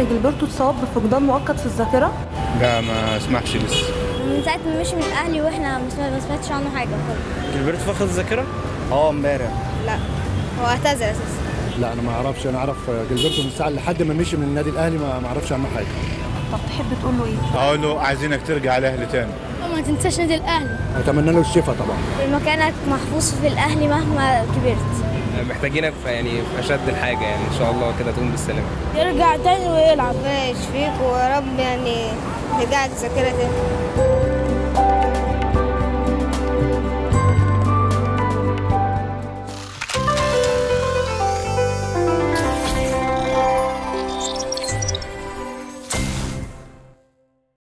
ان جilberto اتصاب بفقدان مؤقت في الذاكره لا ما اسمعش لسه من ساعة ما مشي من الأهلي وإحنا ما سمع- ما سمعتش عنه حاجة خالص جilberto فقد الذاكره اه امبارح لا هو اعتزل أساسا لا انا ما اعرفش انا اعرف جilberto من الساعه لحد ما مشي من النادي الاهلي ما ما اعرفش عنه حاجه طب تحب تقول له ايه اقول له عايزينك ترجع الاهلي تاني ما تنساش نادي الأهلي اتمنى له الشفاء طبعا مكانك محفوظ في الأهلي مهما كبرت محتاجينك في يعني في اشد الحاجه يعني ان شاء الله كده تقوم بالسلامه يرجع تاني ويلعب ربنا يشفيك ويا رب يعني ترجعك ذاكرة تاني